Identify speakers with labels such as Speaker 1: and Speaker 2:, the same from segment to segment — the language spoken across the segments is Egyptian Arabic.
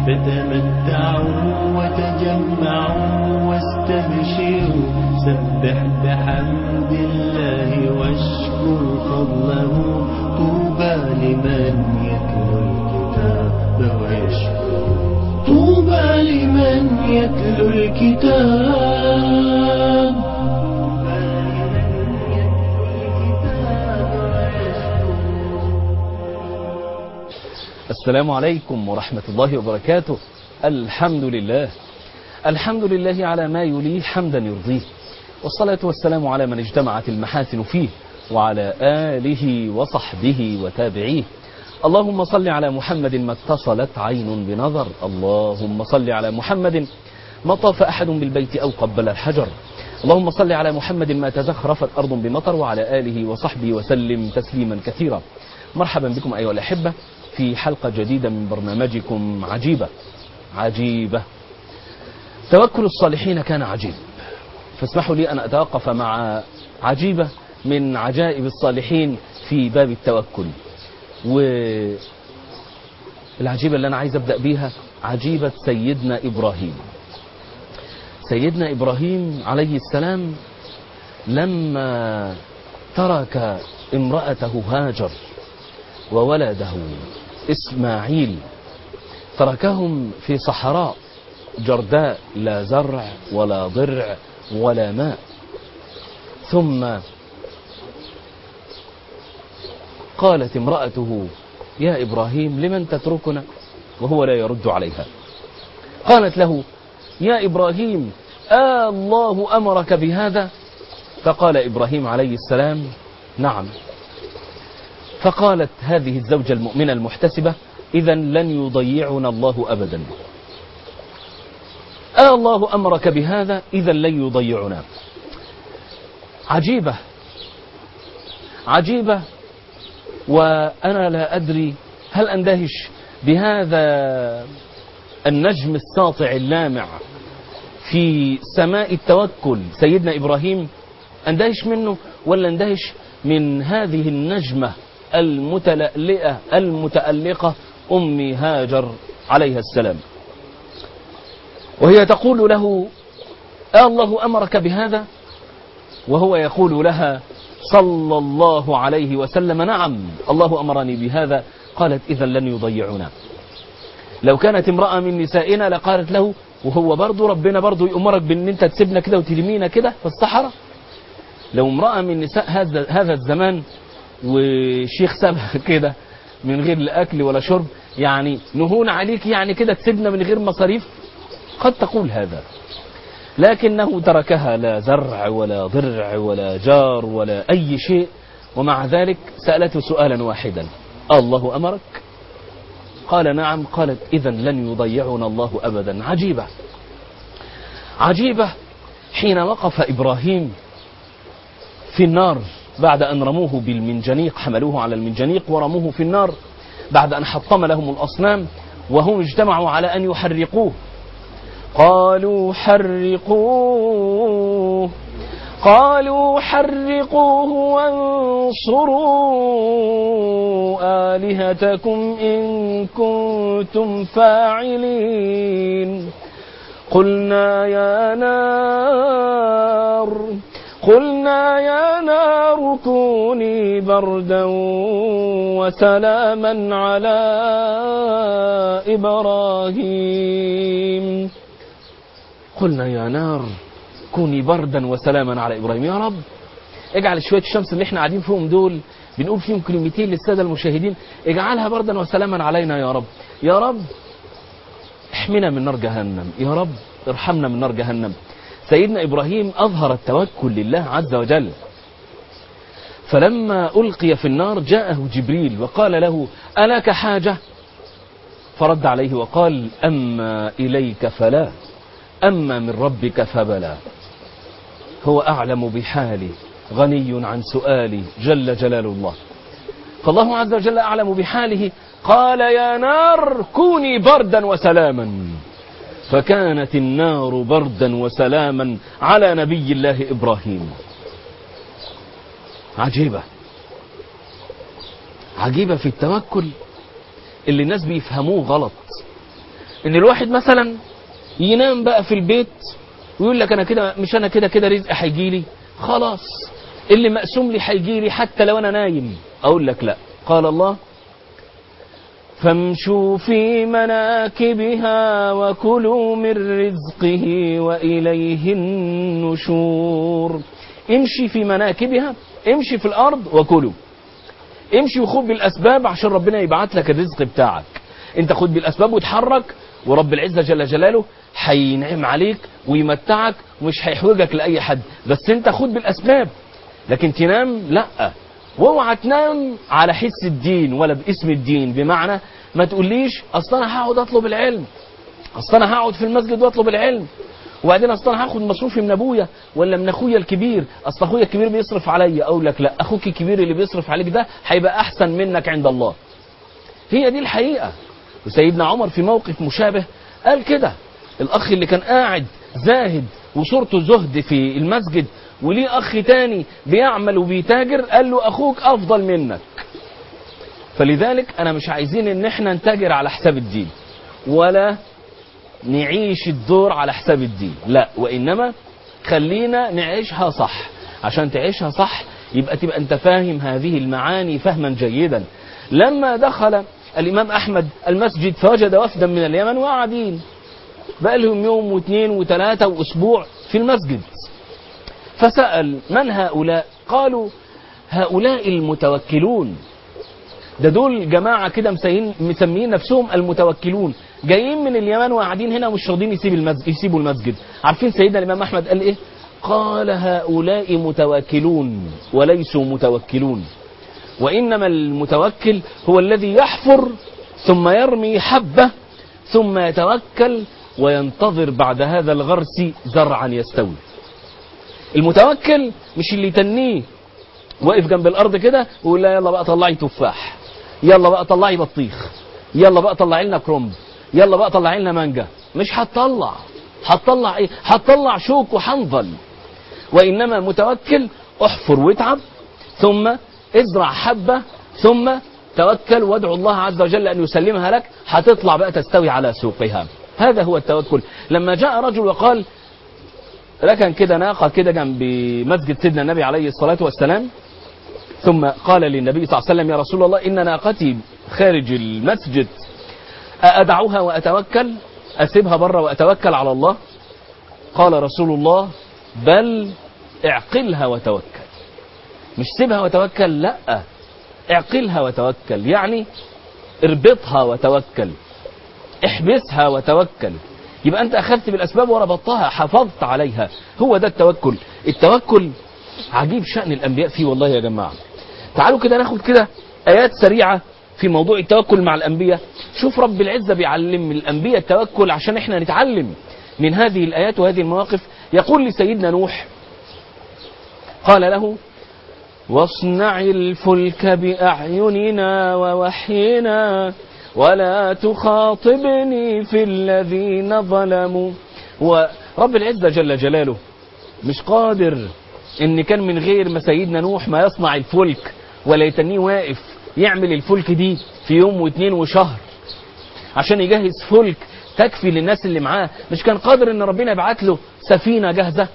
Speaker 1: فتمتعوا وتجمعوا واستبشروا سبح بحمد الله واشكر فضله طوبى لمن يتلو الكتاب ويشكر طوبى لمن يتلو الكتاب
Speaker 2: السلام عليكم ورحمة الله وبركاته الحمد لله الحمد لله على ما يليه حمدا يرضيه والصلاة والسلام على من اجتمعت المحاسن فيه وعلى آله وصحبه وتابعيه اللهم صل على محمد ما اتصلت عين بنظر اللهم صل على محمد ما طاف أحد بالبيت أو قبل الحجر اللهم صل على محمد ما تزخرفت أرض بمطر وعلى آله وصحبه وسلم تسليما كثيرا مرحبا بكم أيها الأحبة في حلقة جديدة من برنامجكم عجيبة عجيبة توكل الصالحين كان عجيب فاسمحوا لي أن أتوقف مع عجيبة من عجائب الصالحين في باب التوكل والعجيبة اللي أنا عايز أبدأ بيها عجيبة سيدنا إبراهيم سيدنا إبراهيم عليه السلام لما ترك امرأته هاجر وولده إسماعيل تركهم في صحراء جرداء لا زرع ولا ضرع ولا ماء ثم قالت امرأته يا إبراهيم لمن تتركنا وهو لا يرد عليها قالت له يا إبراهيم آه الله أمرك بهذا فقال إبراهيم عليه السلام نعم فقالت هذه الزوجة المؤمنة المحتسبة إذا لن يضيعنا الله أبدا آه الله أمرك بهذا إذا لن يضيعنا عجيبة عجيبة وأنا لا أدري هل أندهش بهذا النجم الساطع اللامع في سماء التوكل سيدنا إبراهيم أندهش منه ولا أندهش من هذه النجمة المتلألئة المتألقة أمي هاجر عليها السلام وهي تقول له آه الله أمرك بهذا وهو يقول لها صلى الله عليه وسلم نعم الله أمرني بهذا قالت إذا لن يضيعنا لو كانت امرأة من نسائنا لقالت له وهو برضو ربنا برضو يأمرك بأن انت تسيبنا كده وترمينا كده في الصحراء لو امرأة من نساء هذا هذا الزمان وشيخ سابها كده من غير لا أكل ولا شرب يعني نهون عليك يعني كده تسيبنا من غير مصاريف قد تقول هذا لكنه تركها لا زرع ولا ضرع ولا جار ولا أي شيء ومع ذلك سألته سؤالا واحدا الله أمرك قال نعم قالت إذا لن يضيعنا الله أبدا عجيبة عجيبة حين وقف إبراهيم في النار بعد أن رموه بالمنجنيق حملوه على المنجنيق ورموه في النار بعد أن حطم لهم الأصنام وهم اجتمعوا على أن يحرقوه قالوا حرقوه قالوا حرقوه وانصروا آلهتكم إن كنتم فاعلين قلنا يا نار قلنا يا نار كوني بردا وسلاما على إبراهيم قلنا يا نار كوني بردا وسلاما على إبراهيم يا رب اجعل شوية الشمس اللي احنا قاعدين فيهم دول بنقول فيهم كلمتين للسادة المشاهدين اجعلها بردا وسلاما علينا يا رب يا رب احمنا من نار جهنم يا رب ارحمنا من نار جهنم سيدنا إبراهيم أظهر التوكل لله عز وجل فلما ألقي في النار جاءه جبريل وقال له ألاك حاجة فرد عليه وقال أما إليك فلا أما من ربك فبلا هو أعلم بحالي غني عن سؤالي جل جلال الله فالله عز وجل أعلم بحاله قال يا نار كوني بردا وسلاما فكانت النار بردا وسلاما على نبي الله إبراهيم عجيبة عجيبة في التوكل اللي الناس بيفهموه غلط ان الواحد مثلا ينام بقى في البيت ويقول لك انا كده مش انا كده كده رزق هيجي لي خلاص اللي مقسوم لي هيجي لي حتى لو انا نايم اقول لك لا قال الله فامشوا في مناكبها وكلوا من رزقه واليه النشور امشي في مناكبها امشي في الارض وكلوا امشي وخد بالاسباب عشان ربنا يبعت لك الرزق بتاعك انت خد بالاسباب وتحرك ورب العزه جل جلاله هينعم عليك ويمتعك ومش هيحوجك لاي حد بس انت خد بالاسباب لكن تنام لا واوعى تنام على حس الدين ولا باسم الدين بمعنى ما تقوليش اصل انا هقعد اطلب العلم اصل انا هقعد في المسجد واطلب العلم وبعدين اصل انا هاخد مصروفي من ابويا ولا من اخويا الكبير اصل اخويا الكبير بيصرف عليا اقول لك لا اخوك الكبير اللي بيصرف عليك ده هيبقى احسن منك عند الله هي دي الحقيقه وسيدنا عمر في موقف مشابه قال كده الاخ اللي كان قاعد زاهد وصورته زهد في المسجد وليه اخ تاني بيعمل وبيتاجر قال له اخوك افضل منك فلذلك انا مش عايزين ان احنا نتاجر على حساب الدين ولا نعيش الدور على حساب الدين لا وانما خلينا نعيشها صح عشان تعيشها صح يبقى تبقى انت فاهم هذه المعاني فهما جيدا لما دخل الامام احمد المسجد فوجد وفدا من اليمن وقاعدين بقى لهم يوم واثنين وثلاثة واسبوع في المسجد فسأل من هؤلاء قالوا هؤلاء المتوكلون ده دول جماعة كده مسميين مسميين نفسهم المتوكلون جايين من اليمن وقاعدين هنا ومش راضيين يسيب المسجد يسيبوا المسجد عارفين سيدنا الإمام أحمد قال إيه قال هؤلاء متواكلون وليسوا متوكلون وإنما المتوكل هو الذي يحفر ثم يرمي حبة ثم يتوكل وينتظر بعد هذا الغرس زرعا يستوي المتوكل مش اللي يتنيه واقف جنب الارض كده ويقول لا يلا بقى طلعي تفاح يلا بقى طلعي بطيخ يلا بقى طلعي لنا كرنب يلا بقى طلعي لنا مانجا مش هتطلع هتطلع ايه هتطلع شوك وحنظل وانما متوكل احفر واتعب ثم ازرع حبه ثم توكل وادعو الله عز وجل ان يسلمها لك هتطلع بقى تستوي على سوقها هذا هو التوكل لما جاء رجل وقال ركن كده ناقة كده جنب مسجد سيدنا النبي عليه الصلاة والسلام ثم قال للنبي صلى الله عليه وسلم يا رسول الله إن ناقتي خارج المسجد أدعوها وأتوكل أسيبها بره وأتوكل على الله قال رسول الله بل اعقلها وتوكل مش سيبها وتوكل لا اعقلها وتوكل يعني اربطها وتوكل احبسها وتوكل يبقى انت اخذت بالاسباب وربطتها حافظت عليها هو ده التوكل التوكل عجيب شأن الانبياء فيه والله يا جماعة تعالوا كده ناخد كده ايات سريعة في موضوع التوكل مع الانبياء شوف رب العزة بيعلم الانبياء التوكل عشان احنا نتعلم من هذه الايات وهذه المواقف يقول لسيدنا نوح قال له واصنع الفلك بأعيننا ووحينا ولا تخاطبني في الذين ظلموا ورب العزة جل جلاله مش قادر ان كان من غير ما سيدنا نوح ما يصنع الفلك ولا يتنيه واقف يعمل الفلك دي في يوم واثنين وشهر عشان يجهز فلك تكفي للناس اللي معاه مش كان قادر ان ربنا يبعت له سفينة جاهزة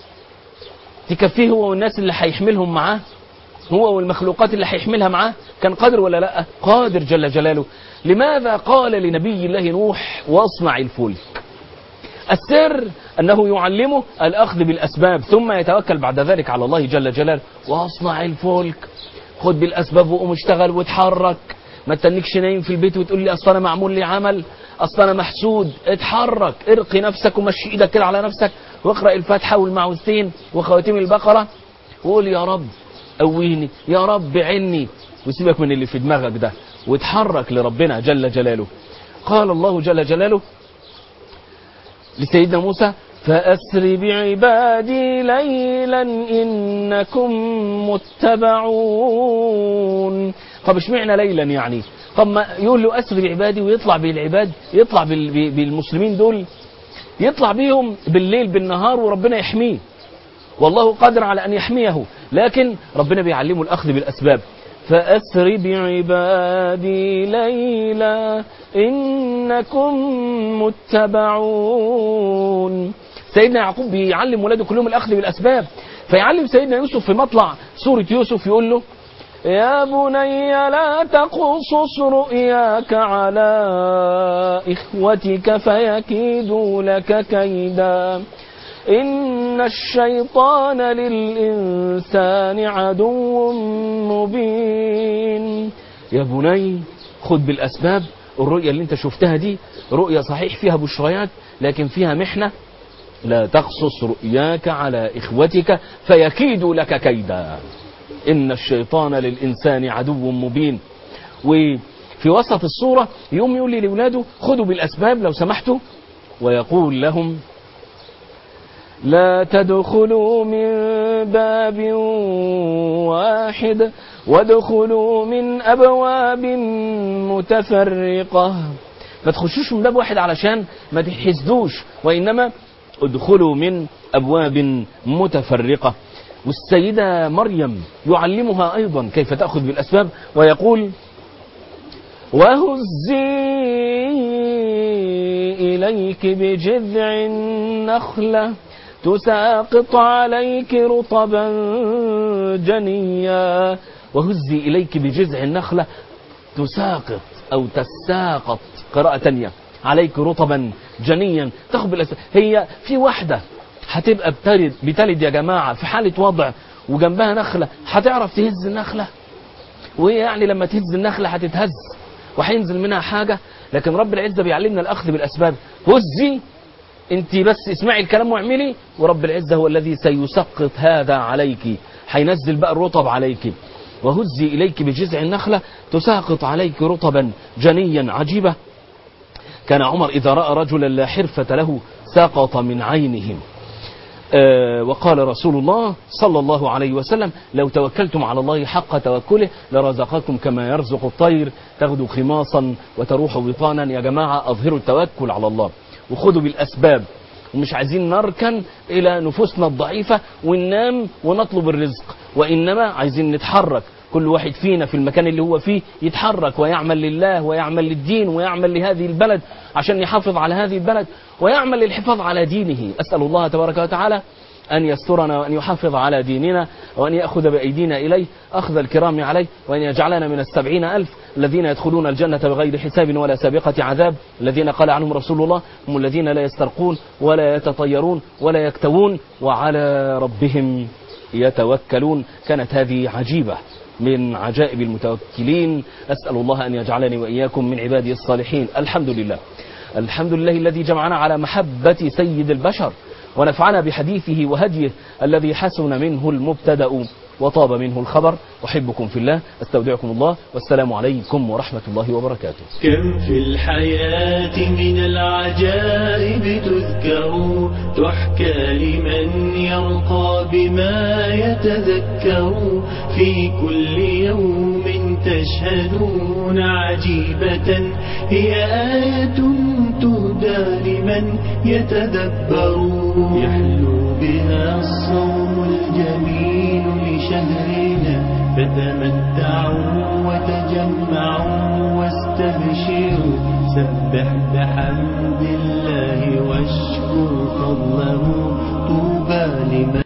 Speaker 2: تكفيه هو والناس اللي هيحملهم معاه هو والمخلوقات اللي هيحملها معاه كان قادر ولا لا قادر جل جلاله لماذا قال لنبي الله نوح واصنع الفلك السر أنه يعلمه الأخذ بالأسباب ثم يتوكل بعد ذلك على الله جل جلاله واصنع الفلك خد بالأسباب وقوم اشتغل واتحرك ما تنكش نايم في البيت وتقول لي أصل أنا معمول لي عمل أصل أنا محسود اتحرك ارقي نفسك ومشي إيدك كده على نفسك واقرأ الفاتحة والمعوذتين وخواتيم البقرة وقول يا رب قويني يا رب عني وسيبك من اللي في دماغك ده واتحرك لربنا جل جلاله قال الله جل جلاله لسيدنا موسى فأسر بعبادي ليلا إنكم متبعون طب اشمعنى ليلا يعني طب ما يقول له أسر بعبادي ويطلع بالعباد يطلع بال- بالمسلمين دول يطلع بيهم بالليل بالنهار وربنا يحميه والله قادر على أن يحميه لكن ربنا بيعلمه الأخذ بالأسباب فأسر بعبادي ليلا إنكم متبعون سيدنا يعقوب بيعلم ولاده كلهم الأخذ بالأسباب فيعلم سيدنا يوسف في مطلع سورة يوسف يقول له يا بني لا تقصص رؤياك على إخوتك فيكيدوا لك كيدا إن الشيطان للإنسان عدو مبين يا بني خد بالأسباب الرؤية اللي انت شفتها دي رؤية صحيح فيها بشريات لكن فيها محنة لا تقصص رؤياك على إخوتك فيكيدوا لك كيدا إن الشيطان للإنسان عدو مبين وفي وسط الصورة يوم يقول لي لأولاده خذوا بالأسباب لو سمحتوا ويقول لهم لا تدخلوا من باب واحد وادخلوا من أبواب متفرقة ما تخشوش من باب واحد علشان ما تحسدوش وإنما ادخلوا من أبواب متفرقة والسيدة مريم يعلمها أيضا كيف تأخذ بالأسباب ويقول وهزي إليك بجذع النخلة تساقط عليك رطبا جنيا وهزي إليك بجذع النخلة تساقط أو تساقط قراءة تانية عليك رطبا جنيا تاخد بالأسباب هي في واحدة هتبقى بتلد بتلد يا جماعة في حالة وضع وجنبها نخلة هتعرف تهز النخلة وهي يعني لما تهز النخلة هتتهز وهينزل منها حاجة لكن رب العزة بيعلمنا الأخذ بالأسباب هزي انت بس اسمعي الكلام واعملي ورب العزة هو الذي سيسقط هذا عليك هينزل بقى الرطب عليك وهزي إليك بجذع النخلة تساقط عليك رطبا جنيا عجيبة كان عمر إذا رأى رجلا لا حرفة له سقط من عينه آه وقال رسول الله صلى الله عليه وسلم لو توكلتم على الله حق توكله لرزقكم كما يرزق الطير تغدو خماصا وتروح بطانا يا جماعة أظهروا التوكل على الله وخذوا بالأسباب ومش عايزين نركن إلى نفوسنا الضعيفة وننام ونطلب الرزق وإنما عايزين نتحرك كل واحد فينا في المكان اللي هو فيه يتحرك ويعمل لله ويعمل للدين ويعمل لهذه البلد عشان يحافظ على هذه البلد ويعمل للحفاظ على دينه أسأل الله تبارك وتعالى أن يسترنا وأن يحافظ على ديننا وأن يأخذ بأيدينا إليه أخذ الكرام عليه وأن يجعلنا من السبعين ألف الذين يدخلون الجنة بغير حساب ولا سابقة عذاب الذين قال عنهم رسول الله هم الذين لا يسترقون ولا يتطيرون ولا يكتوون وعلى ربهم يتوكلون كانت هذه عجيبة من عجائب المتوكلين أسأل الله أن يجعلني وإياكم من عباده الصالحين الحمد لله الحمد لله الذي جمعنا على محبة سيد البشر ونفعنا بحديثه وهديه الذي حسن منه المبتدأ وطاب منه الخبر أحبكم في الله أستودعكم الله والسلام عليكم ورحمة الله وبركاته
Speaker 1: كم في الحياة من العجائب تذكر تحكى لمن يرقى بما يتذكر في كل يوم تشهدون عجيبة هي آية تهدى لمن يتدبر يحلو بها الصوم الجميل لشهرنا فتمتعوا وتجمعوا واستبشروا سبح بحمد الله واشكر فضله طوبى لمن